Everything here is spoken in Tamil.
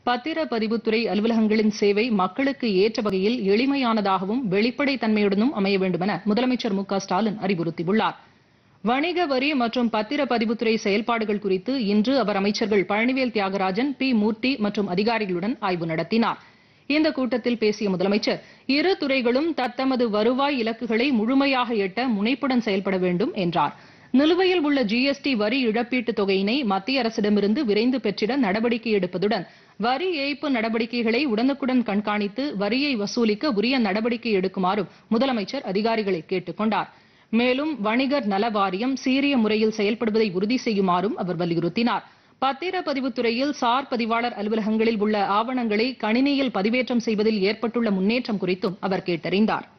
பத்திரப்பதிவுத்துறை அலுவலகங்களின் சேவை மக்களுக்கு ஏற்ற வகையில் எளிமையானதாகவும் வெளிப்படைத்தன்மையுடனும் அமைய வேண்டும் என முதலமைச்சர் மு க ஸ்டாலின் அறிவுறுத்தியுள்ளார் வணிக வரி மற்றும் பத்திரப்பதிவுத்துறை செயல்பாடுகள் குறித்து இன்று அவர் அமைச்சர்கள் பழனிவேல் தியாகராஜன் பி மூர்த்தி மற்றும் அதிகாரிகளுடன் ஆய்வு நடத்தினார் இந்த கூட்டத்தில் பேசிய முதலமைச்சர் இரு துறைகளும் தத்தமது வருவாய் இலக்குகளை முழுமையாக எட்ட முனைப்புடன் செயல்பட வேண்டும் என்றார் நிலுவையில் உள்ள ஜிஎஸ்டி வரி இழப்பீட்டுத் தொகையினை மத்திய அரசிடமிருந்து விரைந்து பெற்றிட நடவடிக்கை எடுப்பதுடன் வரி ஏய்ப்பு நடவடிக்கைகளை உடனுக்குடன் கண்காணித்து வரியை வசூலிக்க உரிய நடவடிக்கை எடுக்குமாறும் முதலமைச்சர் அதிகாரிகளை கேட்டுக் கொண்டார் மேலும் வணிகர் நல வாரியம் சீரிய முறையில் செயல்படுவதை உறுதி செய்யுமாறும் அவர் வலியுறுத்தினார் பத்திரப்பதிவுத்துறையில் சார் பதிவாளர் அலுவலகங்களில் உள்ள ஆவணங்களை கணினியில் பதிவேற்றம் செய்வதில் ஏற்பட்டுள்ள முன்னேற்றம் குறித்தும் அவர் கேட்டறிந்தார்